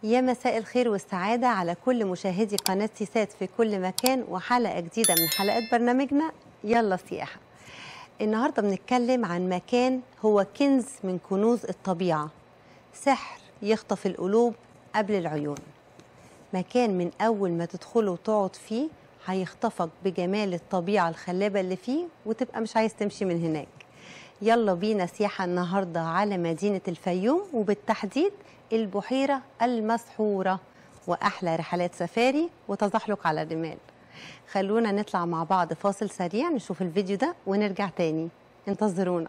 يا مساء الخير والسعادة على كل مشاهدي قناة سيسات في كل مكان وحلقة جديدة من حلقات برنامجنا يلا سياحة النهاردة بنتكلم عن مكان هو كنز من كنوز الطبيعة سحر يخطف القلوب قبل العيون مكان من أول ما تدخله وتقعد فيه هيخطفك بجمال الطبيعة الخلابة اللي فيه وتبقى مش عايز تمشي من هناك يلا بينا سياحة النهاردة على مدينة الفيوم وبالتحديد البحيرة المسحورة وأحلى رحلات سفاري وتزحلق على الرمال خلونا نطلع مع بعض فاصل سريع نشوف الفيديو ده ونرجع تاني انتظرونا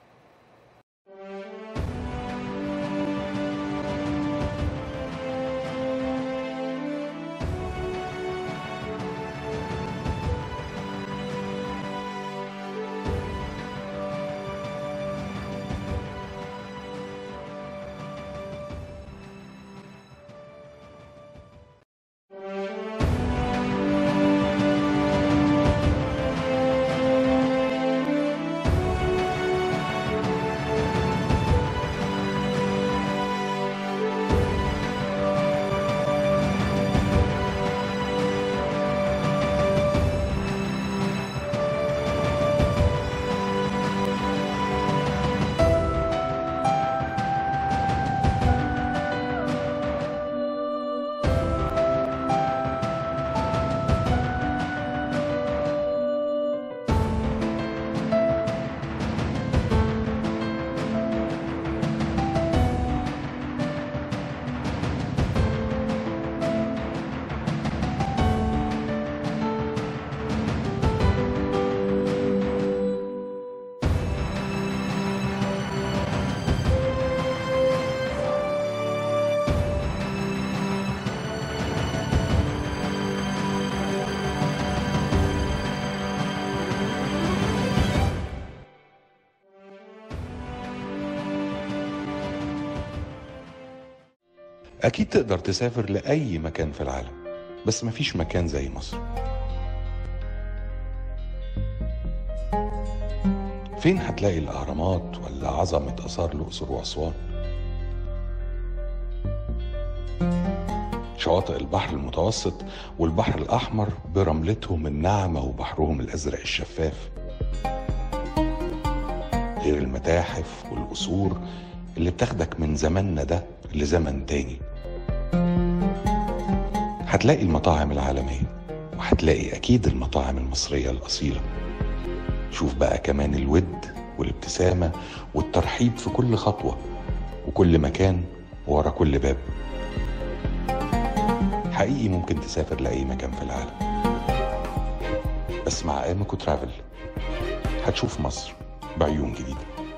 أكيد تقدر تسافر لأي مكان في العالم بس مفيش مكان زي مصر فين هتلاقي الأهرامات ولا عظمة آثار الأقصر وأسوان شواطئ البحر المتوسط والبحر الأحمر برملتهم الناعمة وبحرهم الأزرق الشفاف غير المتاحف والقصور اللي بتاخدك من زماننا ده لزمن تاني هتلاقي المطاعم العالمية وهتلاقي أكيد المطاعم المصرية الأصيلة شوف بقى كمان الود والابتسامة والترحيب في كل خطوة وكل مكان ورا كل باب حقيقي ممكن تسافر لأي مكان في العالم بس مع أميكو ترافل هتشوف مصر بعيون جديده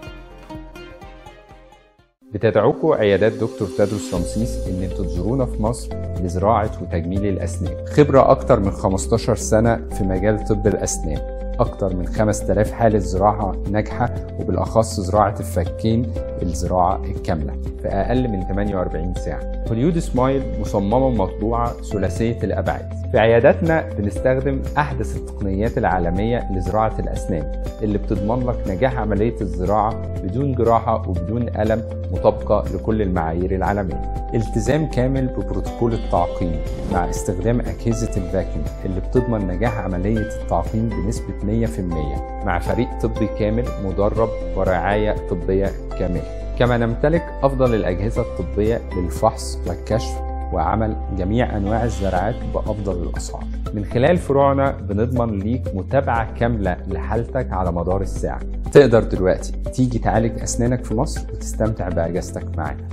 بتدعوكم عيادات دكتور تدرس رمسيس ان انتوا تزورونا في مصر لزراعة وتجميل الأسنان خبرة أكتر من 15 سنة في مجال طب الأسنان أكتر من 5000 حالة زراعة ناجحة وبالأخص زراعة الفكين الزراعة الكاملة في أقل من 48 ساعة هوليود سمايل مصممة مطبوعة ثلاثية الأبعاد في عياداتنا بنستخدم أحدث التقنيات العالمية لزراعة الأسنان اللي بتضمن لك نجاح عملية الزراعة بدون جراحة وبدون ألم مطابقة لكل المعايير العالمية التزام كامل ببروتوكول التعقيم مع استخدام أجهزة الفاكيوم اللي بتضمن نجاح عملية التعقيم بنسبة 100% مع فريق طبي كامل مدرب ورعاية طبية كاملة كما نمتلك أفضل الأجهزة الطبية للفحص والكشف وعمل جميع أنواع الزراعات بأفضل الأسعار من خلال فروعنا بنضمن ليك متابعة كاملة لحالتك على مدار الساعة تقدر دلوقتي تيجي تعالج أسنانك في مصر وتستمتع بأجازتك معانا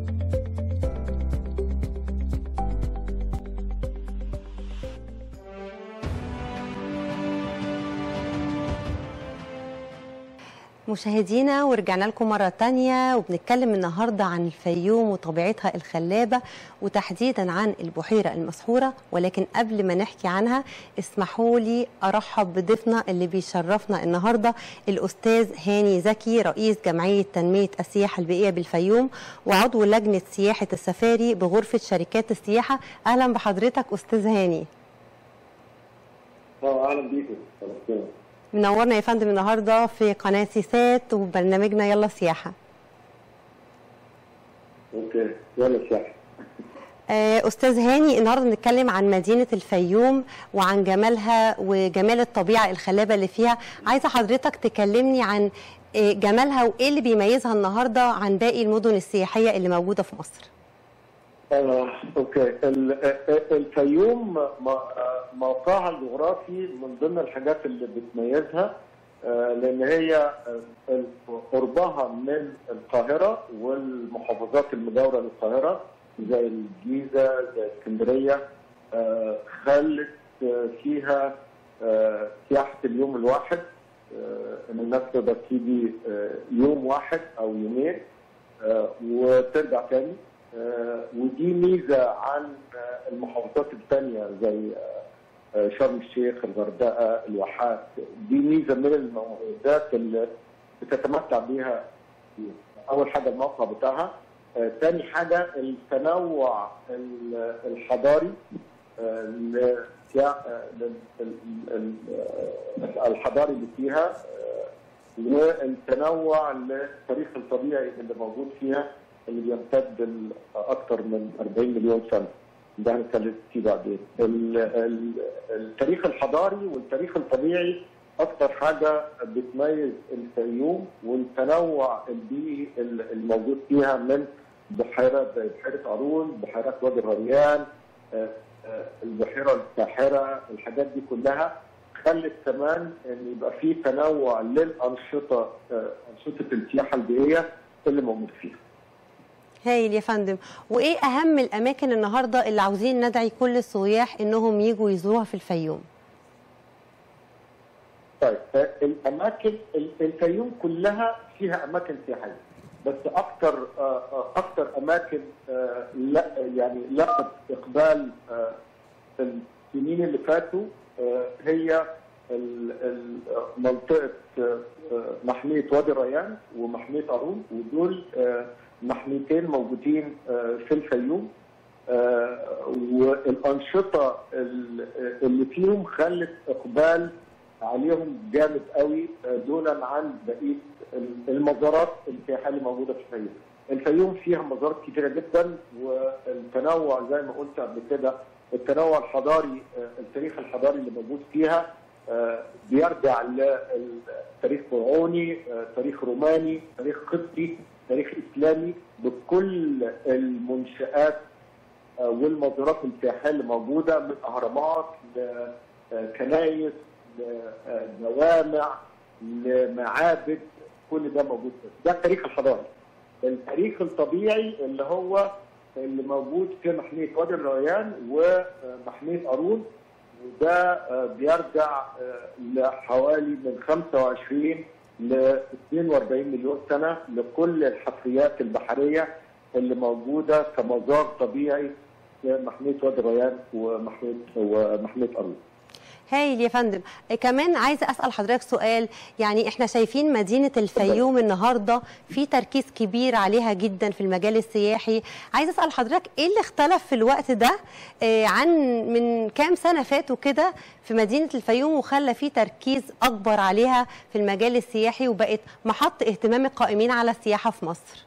مشاهدينا ورجعنا لكم مرة تانية وبنتكلم النهاردة عن الفيوم وطبيعتها الخلابة وتحديدا عن البحيرة المسحورة ولكن قبل ما نحكي عنها اسمحوا لي أرحب بضيفنا اللي بيشرفنا النهاردة الأستاذ هاني زكي رئيس جمعية تنمية السياحة البيئية بالفيوم وعضو لجنة سياحة السفاري بغرفة شركات السياحة أهلا بحضرتك أستاذ هاني اه اهلا بيكم خلاص منورنا يا فندم النهارده في قناه سيسات وبرنامجنا يلا سياحه اوكي يلا صح آه، استاذ هاني النهارده بنتكلم عن مدينه الفيوم وعن جمالها وجمال الطبيعه الخلابه اللي فيها عايزه حضرتك تكلمني عن آه، جمالها وايه اللي بيميزها النهارده عن باقي المدن السياحيه اللي موجوده في مصر آه، اوكي ال- آه، الفيوم م- آه، موقعها الجغرافي من ضمن الحاجات اللي بتميزها آه، لان هي آه، ال- قربها من القاهره والمحافظات المجاوره للقاهره زي الجيزه زي اسكندريه آه، خلت آه، فيها آه، سياحه اليوم الواحد آه، ان الناس تقدر تيجي آه، يوم واحد او يومين آه، وترجع تاني آه، ودي ميزه عن آه، المحافظات الثانيه زي آه، آه، شرم الشيخ الغردقه الواحات دي ميزه من المميزات اللي بتتمتع بيها اول حاجه الموقع بتاعها آه، ثاني حاجه التنوع ال- الحضاري آه، لسيا- آه، لل- ال- ال- آه، الحضاري اللي فيها آه، والتنوع للتاريخ الطبيعي اللي موجود فيها اللي بيمتد اكثر من 40 مليون سنه ده هنتكلم فيه بعدين ال- ال- التاريخ الحضاري والتاريخ الطبيعي اكثر حاجه بتميز الفيوم والتنوع البيئي ال- الموجود فيها من بحيرات زي بحيره قارون بحيرات وادي الريان آه، آه، البحيره الساحره الحاجات دي كلها خلت كمان ان يبقى في تنوع للانشطه آه، انشطه السياحه البيئيه اللي موجود فيها. هايل يا فندم وايه اهم الاماكن النهارده اللي عاوزين ندعي كل السياح انهم يجوا يزوروها في الفيوم طيب آه، الاماكن ال- الفيوم كلها فيها اماكن سياحيه بس اكثر اكثر اماكن آه، لا يعني لقت اقبال آه، في السنين اللي فاتوا آه، هي ال- ال- منطقه آه، آه، محميه وادي الريان ومحميه قارون ودول آه، محميتين موجودين آه، في الفيوم آه، والانشطه ال- اللي فيهم خلت اقبال عليهم جامد قوي آه، دولا عن بقيه المزارات السياحيه اللي موجوده في الفيوم. الفيوم فيها مزارات كتيره جدا والتنوع زي ما قلت قبل كده التنوع الحضاري آه، التاريخ الحضاري اللي موجود فيها آه، بيرجع لتاريخ فرعوني آه، تاريخ روماني تاريخ قبطي تاريخ اسلامي بكل المنشآت آه، والمزارات السياحيه اللي موجوده من اهرامات لكنايس لجوامع لمعابد كل ده موجود فيه. ده التاريخ الحضاري التاريخ الطبيعي اللي هو اللي موجود في محميه وادي الريان ومحميه قارون وده آه، بيرجع آه، لحوالي من 25 ل 42 مليون سنه لكل الحفريات البحريه اللي موجوده كمزار طبيعي في محميه وادي الريان ومحميه ومحميه قارون. هايل يا فندم آه، كمان عايزه اسال حضرتك سؤال يعني احنا شايفين مدينه الفيوم النهارده في تركيز كبير عليها جدا في المجال السياحي عايزه اسال حضرتك ايه اللي اختلف في الوقت ده آه، عن من كام سنه فاتوا كده في مدينه الفيوم وخلى في تركيز اكبر عليها في المجال السياحي وبقت محط اهتمام القائمين على السياحه في مصر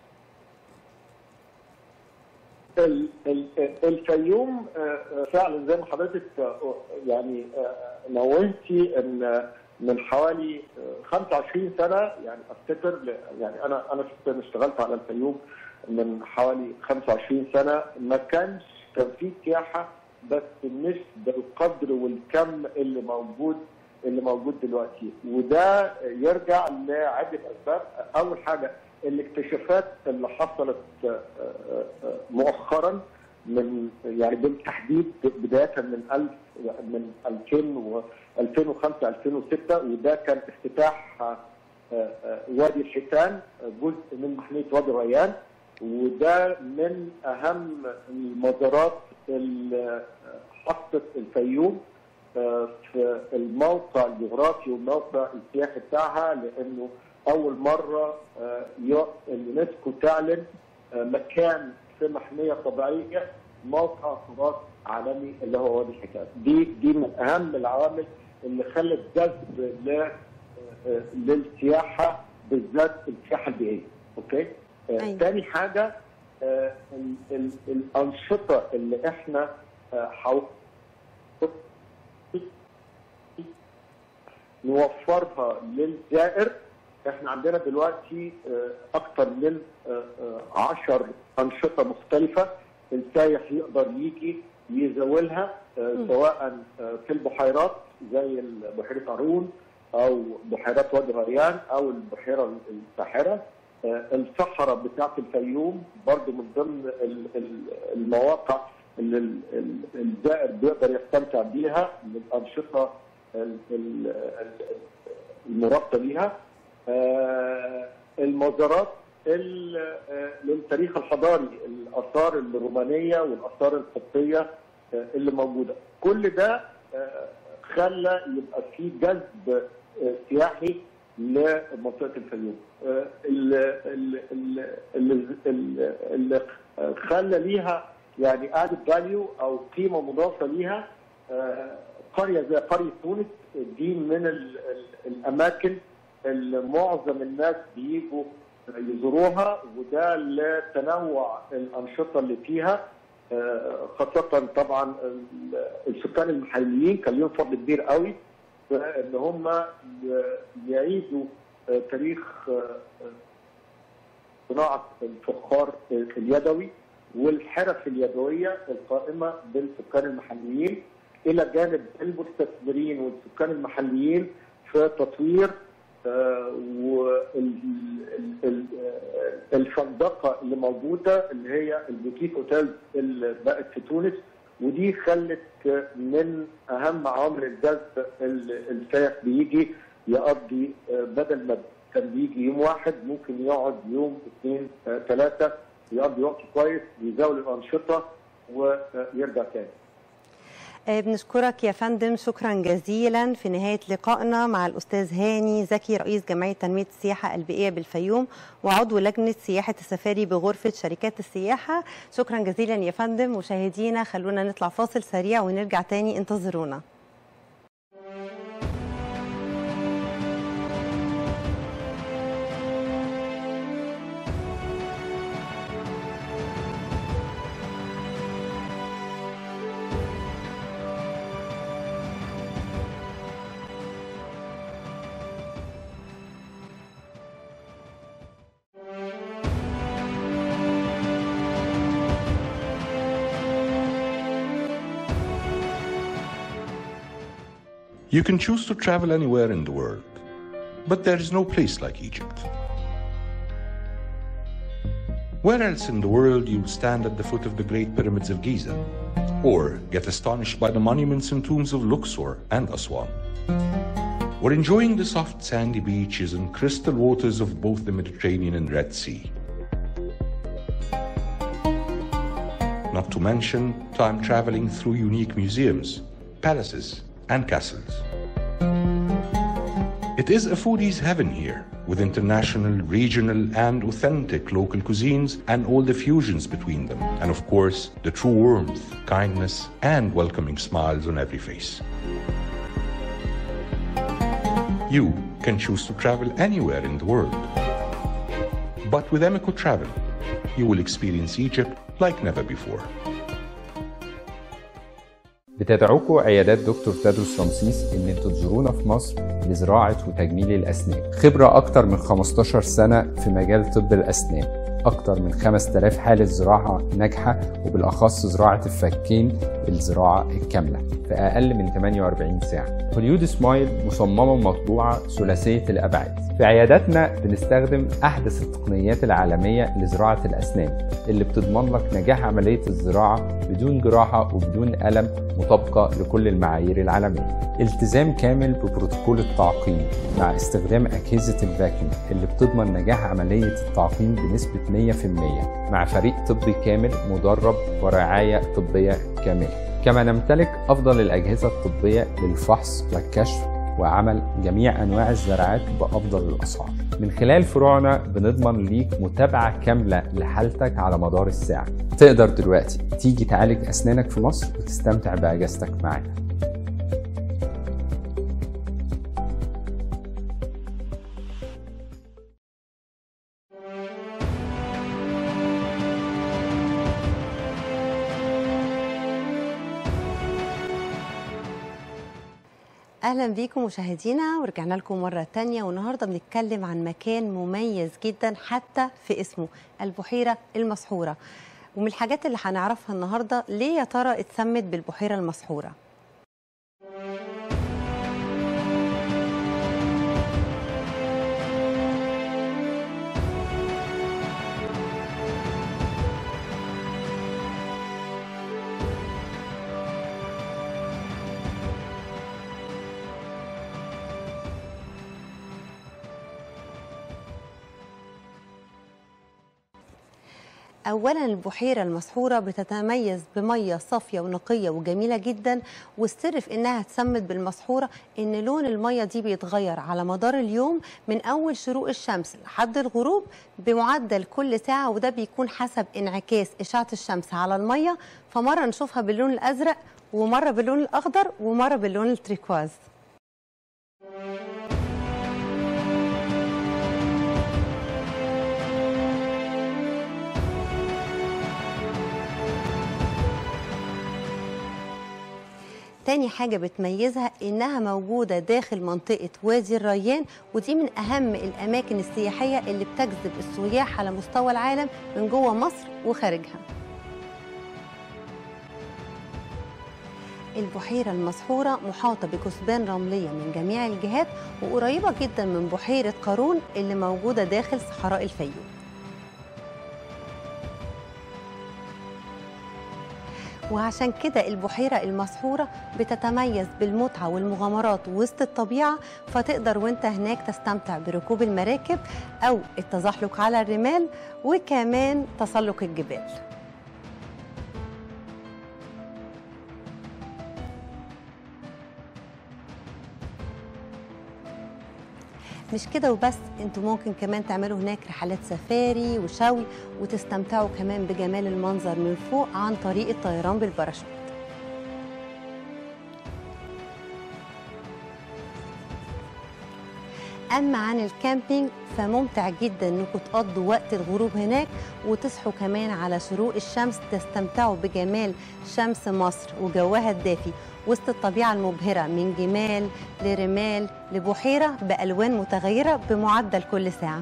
ال- ال- الفيوم آه، آه، فعلا زي ما حضرتك آه، يعني آه، نوهتي ان من حوالي آه، 25 سنه يعني افتكر ل- يعني انا انا شخصياً اشتغلت على الفيوم من حوالي 25 سنه ما كانش كان في سياحه بس مش بالقدر والكم اللي موجود اللي موجود دلوقتي وده يرجع لعده اسباب اول حاجه الاكتشافات اللي حصلت آه، آه، آه، مؤخرا من يعني بالتحديد بدايه من 1000 من 2000 و 2005 2006 وده كان افتتاح آه، آه، وادي الحيتان آه، جزء من محميه وادي الريان وده من اهم المزارات اللي حطت الفيوم آه، في الموقع الجغرافي والموقع السياحي بتاعها لانه اول مره آه، يو- اليونسكو تعلن آه، مكان في محميه طبيعيه موقع تراث عالمي اللي هو وادي الحيتان دي دي من اهم العوامل اللي خلت جذب ل- آه، آه، للسياحه بالذات السياحه البيئيه اوكي آه، أيوة. تاني حاجه آه، ال- ال- الانشطه اللي احنا آه، حاول نوفرها للزائر احنا عندنا دلوقتي آه، اكثر من آه، آه، عشر انشطه مختلفه السايح يقدر يجي يزاولها آه، سواء آه، في البحيرات زي بحيره قارون او بحيرات وادي غريان او البحيره الساحره آه، الصحراء بتاعت الفيوم برضو من ضمن ال- ال- المواقع اللي ال- ال- الزائر بيقدر يستمتع بيها من الانشطه ال- ال- ال- المرابطه بيها آه، المزارات ال- آه، للتاريخ الحضاري الاثار الرومانيه والاثار القبطيه آه، اللي موجوده كل ده آه، خلى يبقى في جذب آه، سياحي لمنطقه الفيوم آه، اللي اللي اللي اللي- اللي خلى ليها يعني ادد فاليو او قيمه مضافه ليها آه، قريه زي قريه تونس دي من ال- ال- الاماكن اللي معظم الناس بيجوا يزوروها وده لتنوع الانشطه اللي فيها آه، خاصه طبعا ال- السكان المحليين كان لهم فضل كبير قوي في ان هم ي- يعيدوا آه، تاريخ آه، صناعه الفخار اليدوي والحرف اليدويه القائمه بالسكان المحليين الى جانب المستثمرين والسكان المحليين في تطوير والفندقه اللي موجوده اللي هي البوتيك اوتيل اللي بقت في تونس ودي خلت من اهم عوامل الجذب ال- السائح بيجي يقضي آه، بدل ما كان بيجي يوم واحد ممكن يقعد يوم اثنين آه، ثلاثه يقضي وقت كويس يزاول الانشطه ويرجع تاني. آه، بنشكرك يا فندم شكرا جزيلا في نهاية لقائنا مع الأستاذ هاني زكي رئيس جمعية تنمية السياحة البيئية بالفيوم وعضو لجنة سياحة السفاري بغرفة شركات السياحة شكرا جزيلا يا فندم مشاهدينا خلونا نطلع فاصل سريع ونرجع تاني انتظرونا You can choose to travel anywhere in the world, but there is no place like Egypt. Where else in the world you'll stand at the foot of the Great Pyramids of Giza, or get astonished by the monuments and tombs of Luxor and Aswan, or enjoying the soft sandy beaches and crystal waters of both the Mediterranean and Red Sea. Not to mention time traveling through unique museums, palaces, and castles. It is a foodie's heaven here, with international, regional, and authentic local cuisines and all the fusions between them. And of course, the true warmth, kindness, and welcoming smiles on every face. You can choose to travel anywhere in the world. But with Emiko Travel, you will experience Egypt like never before. بتدعوكم عيادات دكتور تدرس رمسيس ان انتوا تزورونا في مصر لزراعه وتجميل الاسنان خبره اكتر من 15 سنه في مجال طب الاسنان اكتر من 5000 حاله زراعه ناجحه وبالاخص زراعه الفكين الزراعه الكامله في اقل من 48 ساعه هوليود سمايل مصممه ومطبوعه ثلاثيه الابعاد في عياداتنا بنستخدم احدث التقنيات العالميه لزراعه الاسنان اللي بتضمن لك نجاح عمليه الزراعه بدون جراحه وبدون الم مطابقه لكل المعايير العالميه التزام كامل ببروتوكول التعقيم مع استخدام اجهزه الفاكيوم اللي بتضمن نجاح عمليه التعقيم بنسبه 100% مع فريق طبي كامل مدرب ورعايه طبيه كامله كما نمتلك افضل الاجهزه الطبيه للفحص والكشف وعمل جميع انواع الزراعات بافضل الاسعار. من خلال فروعنا بنضمن ليك متابعه كامله لحالتك على مدار الساعه. تقدر دلوقتي تيجي تعالج اسنانك في مصر وتستمتع باجازتك معانا. اهلا بيكم مشاهدينا ورجعنا لكم مره تانية والنهارده بنتكلم عن مكان مميز جدا حتى في اسمه البحيره المسحوره ومن الحاجات اللي هنعرفها النهارده ليه يا ترى اتسمت بالبحيره المسحوره اولا البحيره المسحوره بتتميز بميه صافيه ونقيه وجميله جدا والسر في انها اتسمت بالمسحوره ان لون الميه دي بيتغير على مدار اليوم من اول شروق الشمس لحد الغروب بمعدل كل ساعه وده بيكون حسب انعكاس اشعه الشمس على الميه فمره نشوفها باللون الازرق ومره باللون الاخضر ومره باللون التريكواز تاني حاجة بتميزها إنها موجودة داخل منطقة وادي الريان ودي من أهم الأماكن السياحية اللي بتجذب السياح على مستوى العالم من جوه مصر وخارجها البحيرة المسحورة محاطة بكثبان رملية من جميع الجهات وقريبة جدا من بحيرة قارون اللي موجودة داخل صحراء الفيوم وعشان كده البحيرة المسحورة بتتميز بالمتعة والمغامرات وسط الطبيعة فتقدر وانت هناك تستمتع بركوب المراكب أو التزحلق على الرمال وكمان تسلق الجبال مش كده وبس انتوا ممكن كمان تعملوا هناك رحلات سفاري وشوي وتستمتعوا كمان بجمال المنظر من فوق عن طريق الطيران بالباراشوت اما عن الكامبينج فممتع جدا انكم تقضوا وقت الغروب هناك وتصحوا كمان على شروق الشمس تستمتعوا بجمال شمس مصر وجوها الدافي وسط الطبيعه المبهره من جمال لرمال لبحيره بالوان متغيره بمعدل كل ساعه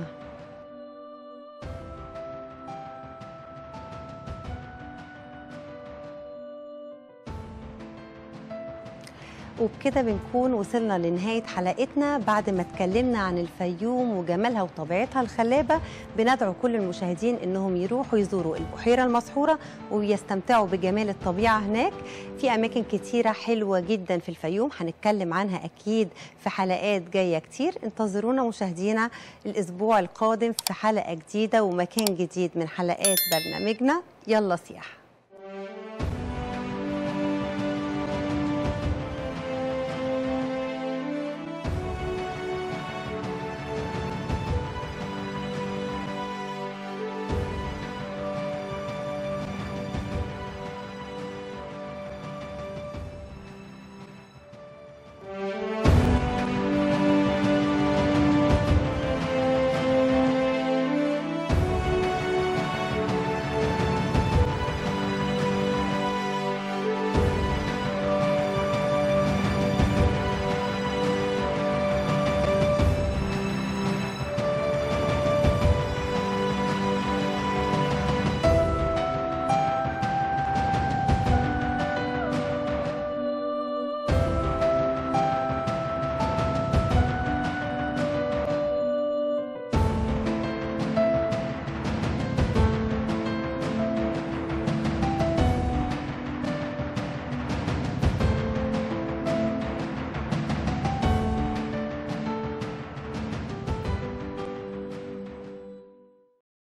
وبكده بنكون وصلنا لنهاية حلقتنا بعد ما اتكلمنا عن الفيوم وجمالها وطبيعتها الخلابة بندعو كل المشاهدين انهم يروحوا يزوروا البحيرة المسحورة ويستمتعوا بجمال الطبيعة هناك في أماكن كتيرة حلوة جدا في الفيوم هنتكلم عنها أكيد في حلقات جاية كتير انتظرونا مشاهدينا الأسبوع القادم في حلقة جديدة ومكان جديد من حلقات برنامجنا يلا سياحة